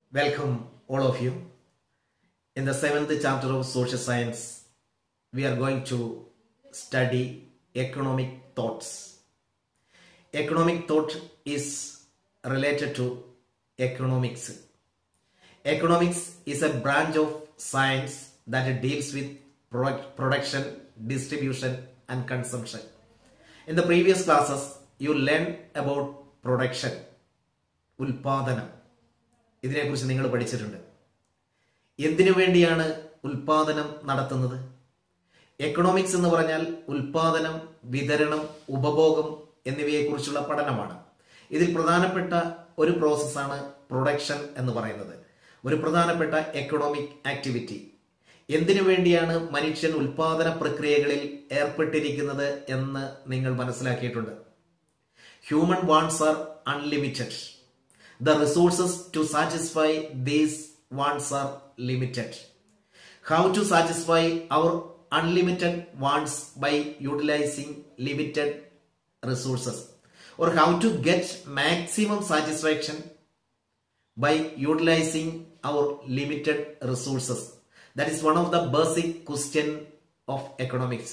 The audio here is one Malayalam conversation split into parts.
Welcome, all of you. In the seventh chapter of social science, we are going to study economic thoughts. Economic thought is related to economics. Economics is a branch of science that deals with product, production, distribution, and consumption. In the previous classes, you learned about production, ഉൽപാദനം ഇതിനെക്കുറിച്ച് നിങ്ങൾ പഠിച്ചിട്ടുണ്ട് എന്തിനു വേണ്ടിയാണ് ഉൽപാദനം നടത്തുന്നത് എക്കണോമിക്സ് എന്ന് പറഞ്ഞാൽ ഉൽപാദനം വിതരണം ഉപഭോഗം എന്നിവയെക്കുറിച്ചുള്ള പഠനമാണ് ഇതിൽ പ്രധാനപ്പെട്ട ഒരു പ്രോസസ്സാണ് പ്രൊഡക്ഷൻ എന്ന് പറയുന്നത് ഒരു പ്രധാനപ്പെട്ട എക്കണോമിക് ആക്ടിവിറ്റി എന്തിനു വേണ്ടിയാണ് മനുഷ്യൻ ഉൽപാദന പ്രക്രിയകളിൽ ഏർപ്പെട്ടിരിക്കുന്നത് എന്ന് നിങ്ങൾ മനസ്സിലാക്കിയിട്ടുണ്ട് human wants are unlimited the resources to satisfy these wants are limited. How to satisfy our unlimited wants by utilizing limited resources or how to get maximum satisfaction by utilizing our limited resources. That is one of the basic question of economics.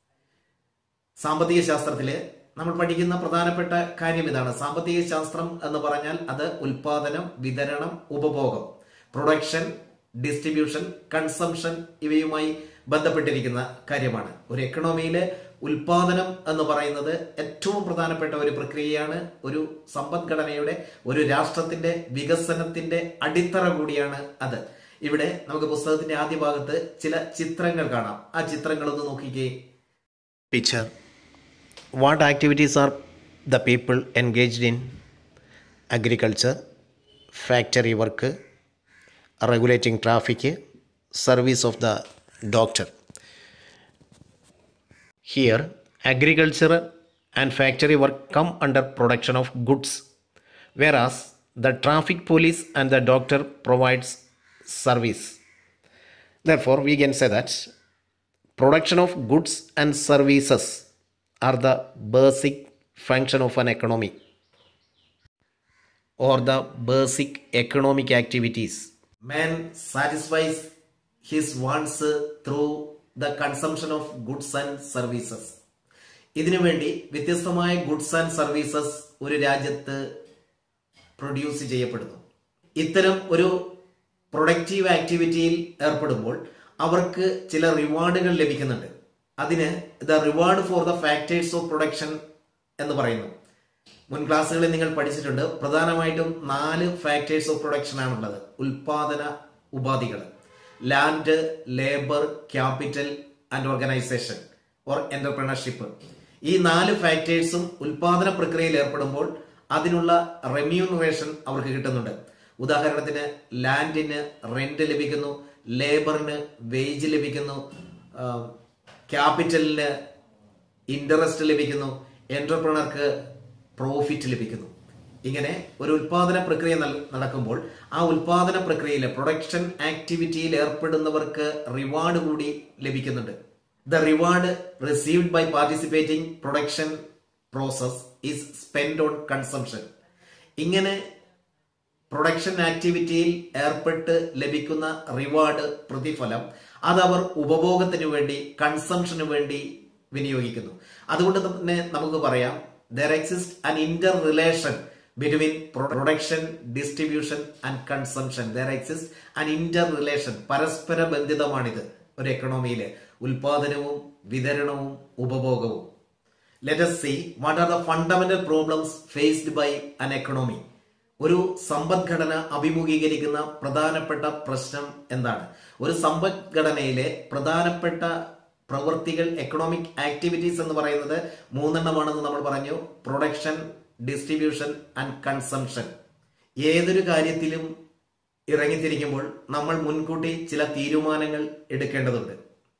സാമ്പത്തിക ശാസ്ത്രത്തിലെ നമ്മൾ പഠിക്കുന്ന പ്രധാനപ്പെട്ട കാര്യം ഇതാണ് സാമ്പത്തിക ശാസ്ത്രം എന്ന് പറഞ്ഞാൽ അത് ഉൽപാദനം വിതരണം ഉപഭോഗം പ്രൊഡക്ഷൻ ഡിസ്ട്രിബ്യൂഷൻ കൺസംഷൻ ഇവയുമായി ബന്ധപ്പെട്ടിരിക്കുന്ന കാര്യമാണ് ഒരു എക്കണോമിയിലെ ഉൽപാദനം എന്ന് പറയുന്നത് ഏറ്റവും പ്രധാനപ്പെട്ട ഒരു പ്രക്രിയയാണ് ഒരു സമ്പദ്ഘടനയുടെ ഒരു രാഷ്ട്രത്തിന്റെ വികസനത്തിന്റെ അടിത്തറ കൂടിയാണ് അത് ഇവിടെ നമുക്ക് പുസ്തകത്തിന്റെ ആദ്യ ഭാഗത്ത് ചില ചിത്രങ്ങൾ കാണാം ആ ചിത്രങ്ങൾ ഒന്ന് നോക്കിക്കേ picture what activities are the people engaged in agriculture factory work regulating traffic service of the doctor here agriculture and factory work come under production of goods whereas the traffic police and the doctor provides service therefore we can say that production of goods and services are the basic function of an economy or the basic economic activities. Man satisfies his wants through the consumption of goods and services. ഇതിനു വേണ്ടി വ്യത്യസ്തമായ ഗുഡ്സ് ആൻഡ് സർവീസസ് ഒരു രാജ്യത്ത് പ്രൊഡ്യൂസ് ചെയ്യപ്പെടുന്നു ഇത്തരം ഒരു പ്രൊഡക്റ്റീവ് ആക്ടിവിറ്റിയിൽ ഏർപ്പെടുമ്പോൾ അവർക്ക് ചില റിവാർഡുകൾ ലഭിക്കുന്നുണ്ട് അതിന് the reward for the factors of production എന്ന് പറയുന്നു മുൻ ക്ലാസ്സുകളിൽ നിങ്ങൾ പഠിച്ചിട്ടുണ്ട് പ്രധാനമായിട്ടും നാല് ഫാക്ടേഴ്സ് ഓഫ് പ്രൊഡക്ഷൻ ആണുള്ളത് ഉൽപാദന ഉപാധികൾ land labour capital and organisation or entrepreneurship ഈ നാല് ഫാക്ടേഴ്സും ഉൽപാദന പ്രക്രിയയിൽ ഏർപ്പെടുമ്പോൾ അതിനുള്ള റെമ്യൂണറേഷൻ അവർക്ക് കിട്ടുന്നുണ്ട് ഉദാഹരണത്തിന് ലാൻഡിന് റെന്റ് ലഭിക്കുന്നു ലേബറിന് വേജ് ലഭിക്കുന്നു ക്യാപിറ്റലിന് ഇൻട്രസ്റ്റ് ലഭിക്കുന്നു എന്റർപ്രണർക്ക് പ്രോഫിറ്റ് ലഭിക്കുന്നു ഇങ്ങനെ ഒരു ഉൽപാദന പ്രക്രിയ നടക്കുമ്പോൾ ആ ഉൽപാദന പ്രക്രിയയിൽ പ്രൊഡക്ഷൻ ആക്ടിവിറ്റിയിൽ ഏർപ്പെടുന്നവർക്ക് റിവാർഡ് കൂടി ലഭിക്കുന്നുണ്ട് the reward received by participating production process is spend on consumption ഇങ്ങനെ പ്രൊഡക്ഷൻ ആക്ടിവിറ്റിയിൽ ഏർപ്പെട്ട് ലഭിക്കുന്ന റിവാർഡ് പ്രതിഫലം അതവർ ഉപഭോഗത്തിന് വേണ്ടി കൺസംഷന് വേണ്ടി വിനിയോഗിക്കുന്നു അതുകൊണ്ട് തന്നെ നമുക്ക് പറയാം there exist an interrelation between production distribution and consumption there exist an interrelation പരസ്പര ബന്ധിതമാണിത് ഒരു എക്കണോമിയിലെ ഉൽപാദനവും വിതരണവും ഉപഭോഗവും let's see what are the fundamental problems faced by an economy ഒരു സമ്പദ്ഘടന അഭിമുഖീകരിക്കുന്ന പ്രധാനപ്പെട്ട പ്രശ്നം എന്താണ് ഒരു സമ്പദ്ഘടനയിലെ പ്രധാനപ്പെട്ട പ്രവൃത്തികൾ എക്കണോമിക് ആക്ടിവിറ്റീസ് എന്ന് പറയുന്നത് മൂന്നെണ്ണമാണെന്ന് നമ്മൾ പറഞ്ഞു പ്രൊഡക്ഷൻ ഡിസ്ട്രിബ്യൂഷൻ ആൻഡ് കൺസംഷൻ ഏതൊരു കാര്യത്തിലും ഇറങ്ങിത്തിരിക്കുമ്പോൾ നമ്മൾ മുൻകൂട്ടി ചില തീരുമാനങ്ങൾ എടുക്കേണ്ടതുണ്ട്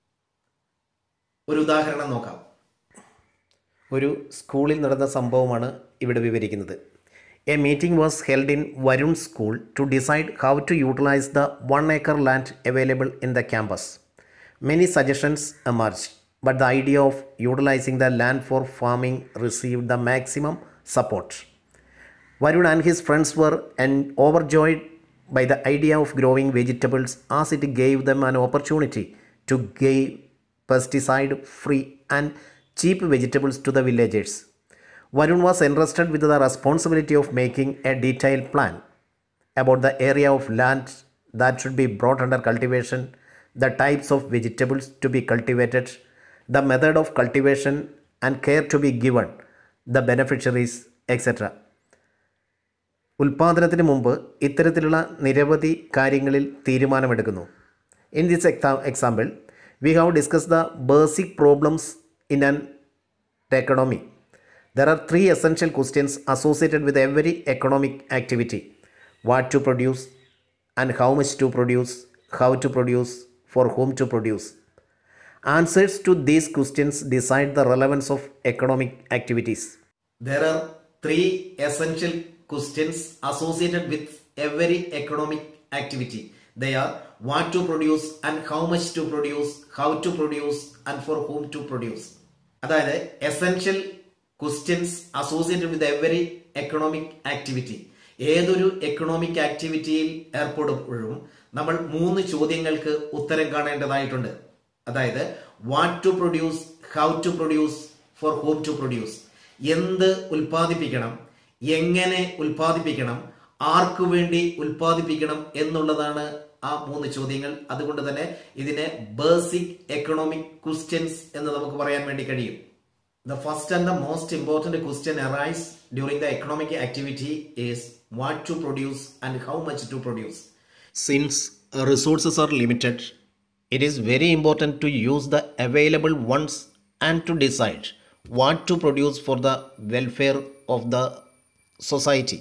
ഒരു ഉദാഹരണം നോക്കാം ഒരു സ്കൂളിൽ നടന്ന സംഭവമാണ് ഇവിടെ വിവരിക്കുന്നത് a meeting was held in Varun school to decide how to utilise the one acre land available in the campus many suggestions emerge but the idea of utilising the land for farming receive the maximum support Varun and his friends were and overjoyed by the idea of growing vegetables as it gave them an opportunity to give pesticide free and cheap vegetables to the villagers. Varun was entrusted with the responsibility of making a detailed plan about the area of land that should be brought under cultivation, the types of vegetables to be cultivated, the method of cultivation and care to be given, the beneficiaries, etc. ഉൽപാദനത്തിന് മുമ്പ് ഇത്തരത്തിലുള്ള നിരവധി കാര്യങ്ങളിൽ തീരുമാനമെടുക്കുന്നു in this exa example we have discuss the basic problems in an economy there are three essential questions associated with every economic activity what to produce and how much to produce how to produce for whom to produce answers to these questions decide the relevance of economic activities There are three essential questions associated with every economic activity. They are what to produce and how much to produce, how to produce and for whom to produce. അതായത് essential questions associated with every economic activity ഏതൊരു എക്കണോമിക് ആക്ടിവിറ്റിയിൽ ഏർപ്പെടുമ്പോഴും നമ്മൾ മൂന്ന് ചോദ്യങ്ങൾക്ക് ഉത്തരം കാണേണ്ടതായിട്ടുണ്ട് അതായത് what to produce how to produce for whom to produce എന്ത് ഉൽപ്പാദിപ്പിക്കണം എങ്ങനെ ഉൽപ്പാദിപ്പിക്കണം ആർക്കു വേണ്ടി ഉൽപ്പാദിപ്പിക്കണം എന്നുള്ളതാണ് ആ മൂന്ന് ചോദ്യങ്ങൾ അതുകൊണ്ട് തന്നെ ഇതിനെ ബേസിക് എക്കണോമിക് ക്വസ്റ്റ്യൻസ് എന്ന് നമുക്ക് പറയാൻ വേണ്ടി കഴിയും the first and the most important question arise during the economic activity is what to produce and how much to produce Since resources are limited, it is very important to use the available ones and to decide what to produce for the welfare of the society.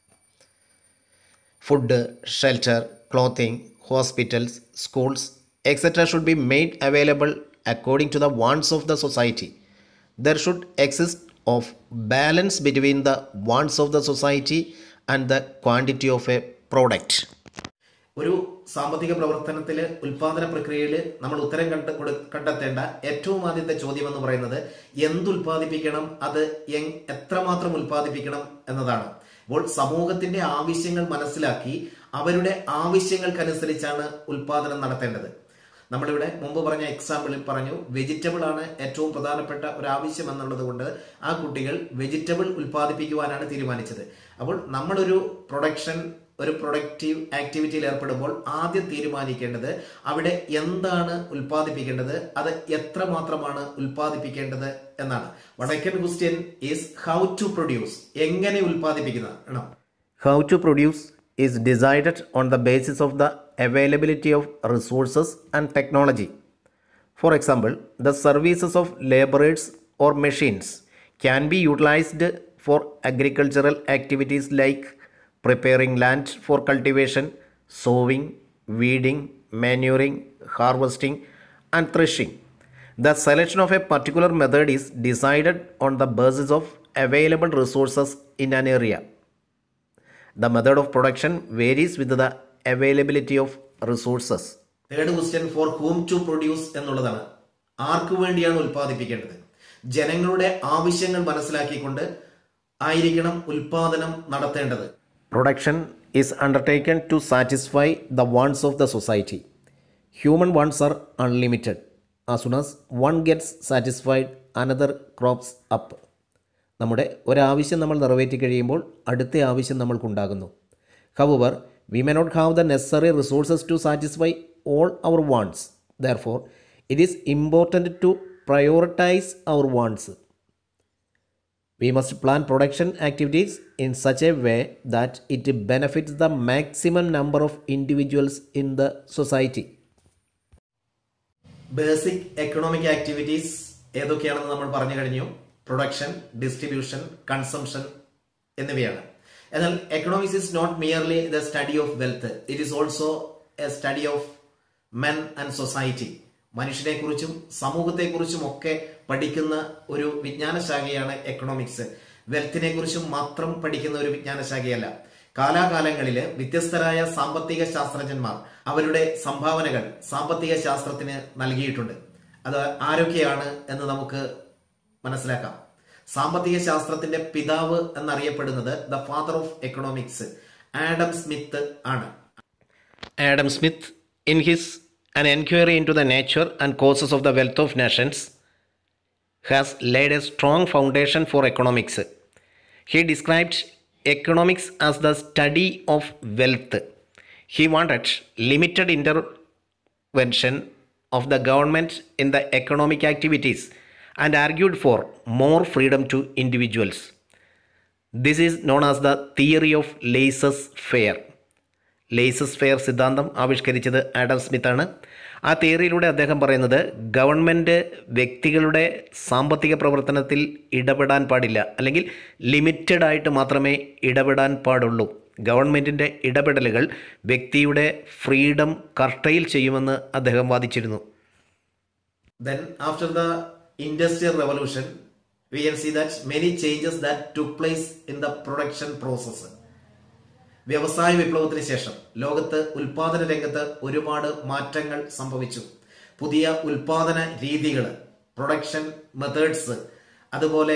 Food, shelter, clothing, hospitals, schools, etc. should be made available according to the wants of the society. There should exist of balance between the wants of the society and the quantity of a product. ഒരു സാമ്പത്തിക പ്രവർത്തനത്തിൽ ഉൽപാദന പ്രക്രിയയിൽ നമ്മൾ ഉത്തരം കണ്ട കൊടു- കണ്ടെത്തേണ്ട ഏറ്റവും ആദ്യത്തെ ചോദ്യം എന്ന് പറയുന്നത് എന്ത് ഉൽപ്പാദിപ്പിക്കണം അത് എങ്- എത്രമാത്രം ഉൽപ്പാദിപ്പിക്കണം എന്നതാണ് അപ്പോൾ സമൂഹത്തിന്റെ ആവശ്യങ്ങൾ മനസ്സിലാക്കി അവരുടെ ആവശ്യങ്ങൾക്കനുസരിച്ചാണ് ഉൽപാദനം നടത്തേണ്ടത് നമ്മളിവിടെ മുമ്പ് പറഞ്ഞ എക്സാമ്പിളിൽ പറഞ്ഞു വെജിറ്റബിൾ ആണ് ഏറ്റവും പ്രധാനപ്പെട്ട ഒരു ആവശ്യം എന്നുള്ളത് കൊണ്ട് ആ കുട്ടികൾ വെജിറ്റബിൾ ഉൽപ്പാദിപ്പിക്കുവാനാണ് തീരുമാനിച്ചത് അപ്പോൾ നമ്മളൊരു പ്രൊഡക്ഷൻ ഒരു പ്രൊഡക്റ്റീവ് ആക്ടിവിറ്റിയിൽ ഏർപ്പെടുമ്പോൾ ആദ്യം തീരുമാനിക്കേണ്ടത് അവിടെ എന്താണ് ഉൽപ്പാദിപ്പിക്കേണ്ടത് അത് എത്ര മാത്രമാണ് ഉൽപ്പാദിപ്പിക്കേണ്ടത് എന്നാണ് വടക്കൻ question is how to produce എങ്ങനെ ഉൽപ്പാദിപ്പിക്കുന്ന How to produce is decided on the basis of the availability of resources and technology. For example, the services of laborers or machines can be utilized for agricultural activities like preparing land for cultivation, sowing, weeding, manuring, harvesting, and threshing. The selection of a particular method is decided on the basis of available resources in an area. The method of production varies with the availability of resources. Third question for whom to produce എന്നുള്ളതാണ് ആർക്കു വേണ്ടിയാണ് ഉൽപ്പാദിപ്പിക്കേണ്ടത് ജനങ്ങളുടെ ആവശ്യങ്ങൾ മനസ്സിലാക്കിക്കൊണ്ട് ആയിരിക്കണം ഉൽപാദനം നടത്തേണ്ടത് Production is undertaken to satisfy the wants of the society. Human wants are unlimited. As soon as one gets satisfied, another crops up. നമ്മുടെ ഒരാവശ്യം നമ്മൾ നിറവേറ്റി കഴിയുമ്പോൾ അടുത്ത ആവശ്യം നമ്മൾക്കുണ്ടാകുന്നു however we may not have the necessary resources to satisfy all our wants therefore it is important to prioritise our wants We must plan production activities in such a way that it benefits the maximum number of individuals in the society. Basic economic activities ഏതൊക്കെയാണെന്ന് നമ്മൾ പറഞ്ഞു കഴിഞ്ഞു പ്രൊഡക്ഷൻ ഡിസ്ട്രിബ്യൂഷൻ കൺസംഷൻ എന്നിവയാണ് എന്നാൽ economics is not merely the study of wealth it is also a study of men and society മനുഷ്യനെ കുറിച്ചും സമൂഹത്തെ കുറിച്ചും ഒക്കെ പഠിക്കുന്ന ഒരു വിജ്ഞാന ശാഖയാണ് എക്കണോമിക്സ് വെൽത്തിനെ കുറിച്ചും മാത്രം പഠിക്കുന്ന ഒരു വിജ്ഞാന ശാഖയല്ല കാലാകാലങ്ങളിൽ വ്യത്യസ്തരായ സാമ്പത്തിക ശാസ്ത്രജ്ഞന്മാർ അവരുടെ സംഭാവനകൾ സാമ്പത്തിക ശാസ്ത്രത്തിന് നൽകിയിട്ടുണ്ട് അത് ആരൊക്കെയാണ് എന്ന് നമുക്ക് മനസ്സിലാക്കാം സാമ്പത്തിക ശാസ്ത്രത്തിന്റെ പിതാവ് എന്നറിയപ്പെടുന്നത് the father of economics Adam Smith ആണ് Adam Smith, in his An Enquiry into the Nature and Causes of the Wealth of Nations, has laid a strong foundation for economics. He described economics as the study of wealth. He wanted limited intervention of the government in the economic activities and argued for more freedom to individuals. This is known as the theory of laissez faire. Laissez faire സിദ്ധാന്തം ആവിഷ്കരിച്ചത് ആഡം സ്മിത്താണ് ആ തിയറിയിലൂടെ അദ്ദേഹം പറയുന്നത് ഗവൺമെൻറ് വ്യക്തികളുടെ സാമ്പത്തിക പ്രവർത്തനത്തിൽ ഇടപെടാൻ പാടില്ല അല്ലെങ്കിൽ ലിമിറ്റഡ് ആയിട്ട് മാത്രമേ ഇടപെടാൻ പാടുള്ളൂ ഗവൺമെൻറ്റിൻ്റെ ഇടപെടലുകൾ വ്യക്തിയുടെ ഫ്രീഡം കർട്ടയിൽ ചെയ്യുമെന്ന് അദ്ദേഹം വാദിച്ചിരുന്നു Then, after the Industrial Revolution, we can see that many changes that took place in the production process. വ്യവസായ വിപ്ലവത്തിന് ശേഷം ലോകത്ത് ഉൽപാദന രംഗത്ത് ഒരുപാട് മാറ്റങ്ങൾ സംഭവിച്ചു പുതിയ ഉൽപാദന രീതികൾ പ്രൊഡക്ഷൻ മെത്തേഡ്സ് അതുപോലെ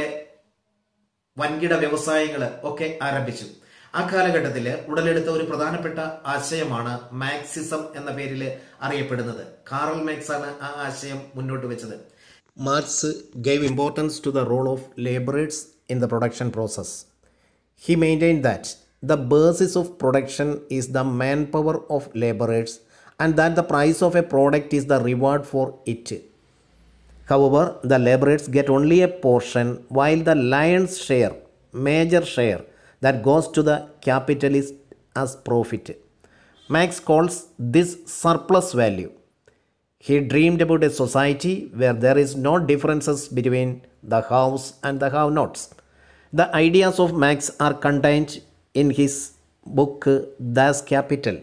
വൻകിട വ്യവസായങ്ങൾ ഒക്കെ ആരംഭിച്ചു ആ കാലഘട്ടത്തിൽ ഉടലെടുത്ത ഒരു പ്രധാനപ്പെട്ട ആശയമാണ് മാക്സിസം എന്ന പേരിൽ അറിയപ്പെടുന്നത് കാറൽ മാക്സ് ആണ് ആ ആശയം മുന്നോട്ട് വെച്ചത് Marx gave importance to the role of laborers in the production process. He maintained that the basis of production is the manpower of laborers and that the price of a product is the reward for it. However, the laborers get only a portion while the lion's share, major share, that goes to the capitalist as profit. Marx calls this surplus value. He dreamed about a society where there is no differences between the haves and the have-nots. The ideas of Marx are contained in his book Das Kapital.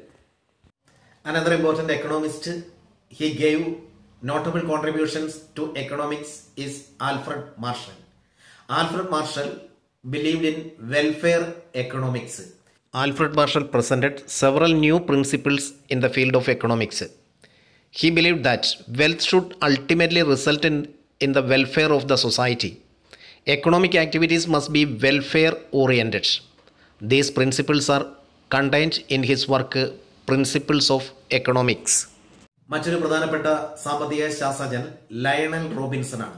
Another important economist he gave notable contributions to economics is Alfred Marshall. Alfred Marshall believed in welfare economics. Alfred Marshall presented several new principles in the field of economics. He believed that wealth should ultimately result in, in the welfare of the society. Economic activities must be welfare oriented. These principles are contained in his work Principles of Economics. മറ്റൊരു പ്രധാനപ്പെട്ട സാമ്പത്തിക ശാസ്ത്രജ്ഞൻ ലയണൽ റോബിൻസൺ ആണ്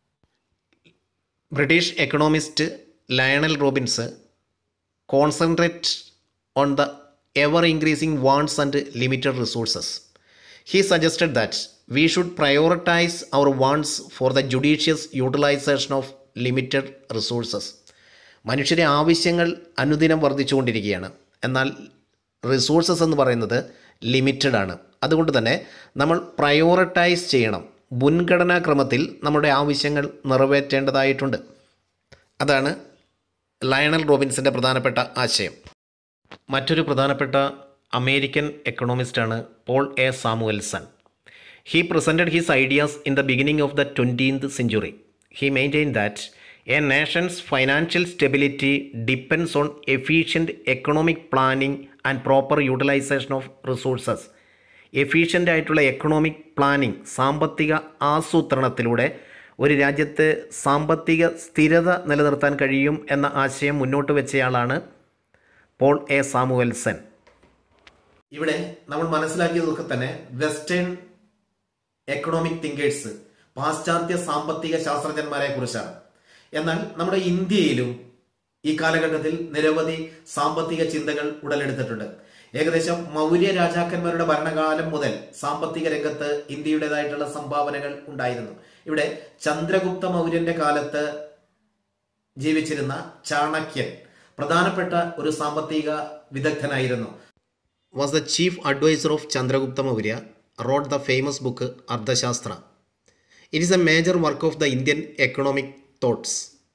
British economist Lionel Robbins concentrate on the ever increasing wants and limited resources he suggested that we should prioritise our wants for the judicious utilisation of limited resources മനുഷ്യരെ ആവശ്യങ്ങൾ അനുദിനം വർദ്ധിച്ചുകൊണ്ടിരിക്കുകയാണ് എന്നാൽ റിസോഴ്സസ് എന്ന് പറയുന്നത് ലിമിറ്റഡ് ആണ് അതുകൊണ്ട് തന്നെ നമ്മൾ പ്രയോറിറ്റൈസ് ചെയ്യണം മുൻഗണനാക്രമത്തിൽ നമ്മുടെ ആവശ്യങ്ങൾ നിറവേറ്റേണ്ടതായിട്ടുണ്ട് അതാണ് ലയണൽ റോബിൻസിൻ്റെ പ്രധാനപ്പെട്ട ആശയം മറ്റൊരു പ്രധാനപ്പെട്ട അമേരിക്കൻ എക്കണോമിസ്റ്റാണ് Paul A Samuelson he presented his ideas in the beginning of the twentieth century he maintain that a nation's financial stability depends on efficient economic planning and proper utilisation of resources efficient ആയിട്ടുള്ള എക്കണോമിക് പ്ലാനിംഗ് സാമ്പത്തിക ആസൂത്രണത്തിലൂടെ ഒരു രാജ്യത്ത് സാമ്പത്തിക സ്ഥിരത നിലനിർത്താൻ കഴിയും എന്ന ആശയം മുന്നോട്ട് വെച്ചയാളാണ് പോൾ എ സാമുവൽസൺ ഇവിടെ നമ്മൾ മനസ്സിലാക്കിയതൊക്കെ തന്നെ വെസ്റ്റേൺ എക്കണോമിക് തിങ്കേഴ്സ് പാശ്ചാത്യ സാമ്പത്തിക ശാസ്ത്രജ്ഞന്മാരെ കുറിച്ചാണ് എന്നാൽ നമ്മുടെ ഇന്ത്യയിലും ഈ കാലഘട്ടത്തിൽ നിരവധി സാമ്പത്തിക ചിന്തകൾ ഉടലെടുത്തിട്ടുണ്ട് ഏകദേശം മൗര്യ രാജാക്കന്മാരുടെ ഭരണകാലം മുതൽ സാമ്പത്തിക രംഗത്ത് ഇന്ത്യയുടേതായിട്ടുള്ള സംഭാവനകൾ ഉണ്ടായിരുന്നു ഇവിടെ ചന്ദ്രഗുപ്ത മൗര്യന്റെ കാലത്ത് ജീവിച്ചിരുന്ന ചാണക്യൻ പ്രധാനപ്പെട്ട ഒരു സാമ്പത്തിക വിദഗ്ധനായിരുന്നു was the chief advisor of Chandragupta Maurya, wrote the famous book Ardhashastra. It is a major work of the Indian economic thoughts.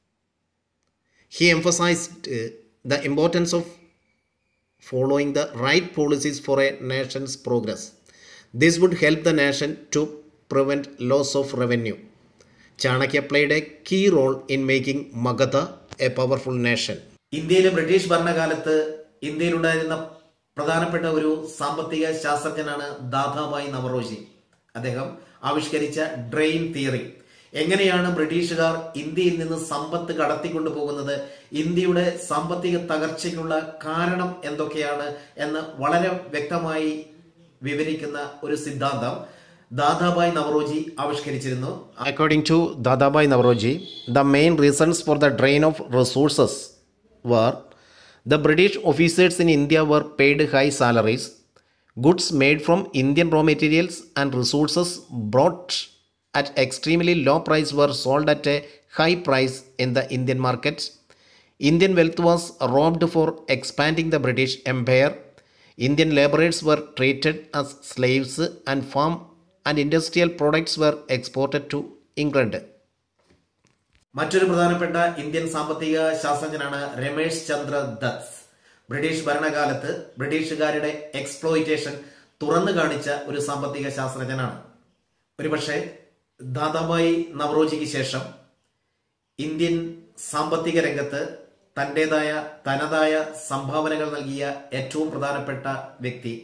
He emphasized uh, the importance of following the right policies for a nation's progress. This would help the nation to prevent loss of revenue. Chanakya played a key role in making Magadha a powerful nation. ഇന്ത്യയിലെ ബ്രിട്ടീഷ് ഭരണകാലത്ത് ഇന്ത്യയിലുണ്ടായിരുന്ന പ്രധാനപ്പെട്ട ഒരു സാമ്പത്തിക ശാസ്ത്രജ്ഞനാണ് ദാദാബായി നവറോജി അദ്ദേഹം ആവിഷ്കരിച്ച ഡ്രെയിൻ തിയറി എങ്ങനെയാണ് ബ്രിട്ടീഷുകാർ ഇന്ത്യയിൽ നിന്ന് സമ്പത്ത് കടത്തിക്കൊണ്ടു പോകുന്നത് ഇന്ത്യയുടെ സാമ്പത്തിക തകർച്ചയ്ക്കുള്ള കാരണം എന്തൊക്കെയാണ് എന്ന് വളരെ വ്യക്തമായി വിവരിക്കുന്ന ഒരു സിദ്ധാന്തം Dadabhai Naoroji ആവിഷ്കരിച്ചിരുന്നു According to Dadabhai Navroji, the main reasons for the drain of resources were the British officers in India were paid high salaries, goods made from Indian raw materials and resources brought at extremely low price were sold at a high price in the Indian market. Indian wealth was robbed for expanding the British Empire. Indian laborers were treated as slaves and farm and industrial products were exported to England. മറ്റൊരു പ്രധാനപ്പെട്ട ഇന്ത്യൻ സാമ്പത്തിക ശാസ്ത്രജ്ഞനാണ് രമേശ് ചന്ദ്ര ദത്ത് ബ്രിട്ടീഷ് ഭരണകാലത്ത് ബ്രിട്ടീഷുകാരുടെ എക്സ്പ്ലോയിറ്റേഷൻ തുറന്നു കാണിച്ച ഒരു സാമ്പത്തിക ശാസ്ത്രജ്ഞനാണ് ഒരുപക്ഷെ ദാദാബായി നവറോജിക്ക് ശേഷം ഇന്ത്യൻ സാമ്പത്തിക രംഗത്ത് തന്റേതായ തനതായ സംഭാവനകൾ നൽകിയ ഏറ്റവും പ്രധാനപ്പെട്ട വ്യക്തി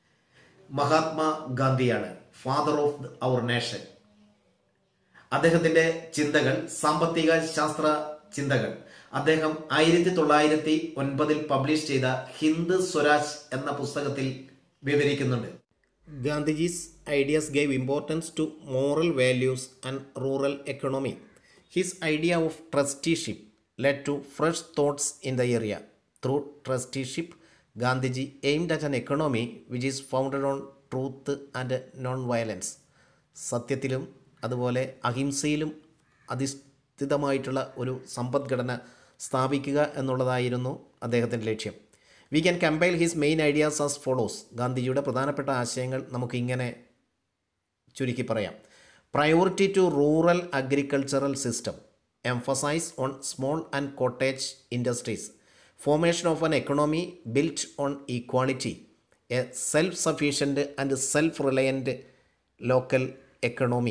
മഹാത്മാ ഗാന്ധിയാണ് ഫാദർ ഓഫ് അവർ നേഷൻ അദ്ദേഹത്തിന്റെ ചിന്തകൾ സാമ്പത്തിക ശാസ്ത്ര ചിന്തകൾ അദ്ദേഹം ആയിരത്തി തൊള്ളായിരത്തി ഒൻപതിൽ പബ്ലിഷ് ചെയ്ത ഹിന്ദ് സ്വരാജ് എന്ന പുസ്തകത്തിൽ വിവരിക്കുന്നുണ്ട് Gandhiji's ideas gave importance to moral values and rural economy. His idea of trusteeship led to fresh thoughts in the area. Through trusteeship, Gandhiji aimed at an economy which is founded on truth and non-violence. സത്യത്തിലും അതുപോലെ അഹിംസയിലും അധിഷ്ഠിതമായിട്ടുള്ള ഒരു സമ്പദ്ഘടന സ്ഥാപിക്കുക എന്നുള്ളതായിരുന്നു അദ്ദേഹത്തിൻ്റെ ലക്ഷ്യം we can compile his main ideas as follows ഗാന്ധിജിയുടെ പ്രധാനപ്പെട്ട ആശയങ്ങൾ നമുക്ക് ഇങ്ങനെ ചുരുക്കി പറയാം priority to rural agricultural system emphasise on small and cottage industries formation of an economy built on equality a self sufficient and self reliant local economy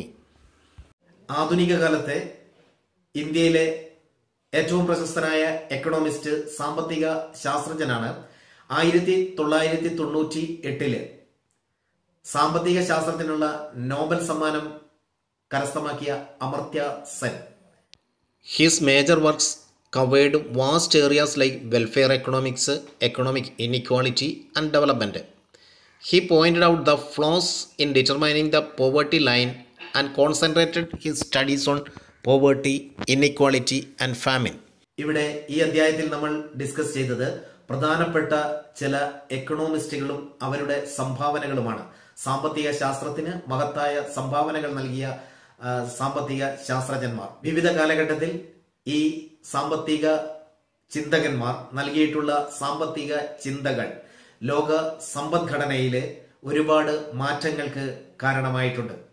ആധുനിക കാലത്തെ ഇന്ത്യയിലെ ഏറ്റവും പ്രശസ്തനായ എക്കണോമിസ്റ്റ് സാമ്പത്തിക ശാസ്ത്രജ്ഞനാണ് ആയിരത്തി തൊള്ളായിരത്തി തൊണ്ണൂറ്റി എട്ടില് സാമ്പത്തിക ശാസ്ത്രത്തിനുള്ള നോബൽ സമ്മാനം കരസ്ഥമാക്കിയ അമർത്യ Sen His major works covered vast areas like welfare economics, economic inequality, and development. He pointed out the flaws in determining the poverty line and concentrated his studies on poverty, inequality, and famine. ഇവിടെ ഈ അധ്യായത്തിൽ നമ്മൾ ഡിസ്കസ് ചെയ്തത് പ്രധാനപ്പെട്ട ചില എക്കണോമിസ്റ്റുകളും അവരുടെ സംഭാവനകളുമാണ് സാമ്പത്തിക ശാസ്ത്രത്തിന് മഹത്തായ സംഭാവനകൾ നൽകിയ ആ, സാമ്പത്തിക ശാസ്ത്രജ്ഞന്മാർ വിവിധ കാലഘട്ടത്തിൽ ഈ സാമ്പത്തിക ചിന്തകന്മാർ നൽകിയിട്ടുള്ള സാമ്പത്തിക ചിന്തകൾ ലോക സമ്പദ്ഘടനയിലെ ഒരുപാട് മാറ്റങ്ങൾക്ക് കാരണമായിട്ടുണ്ട്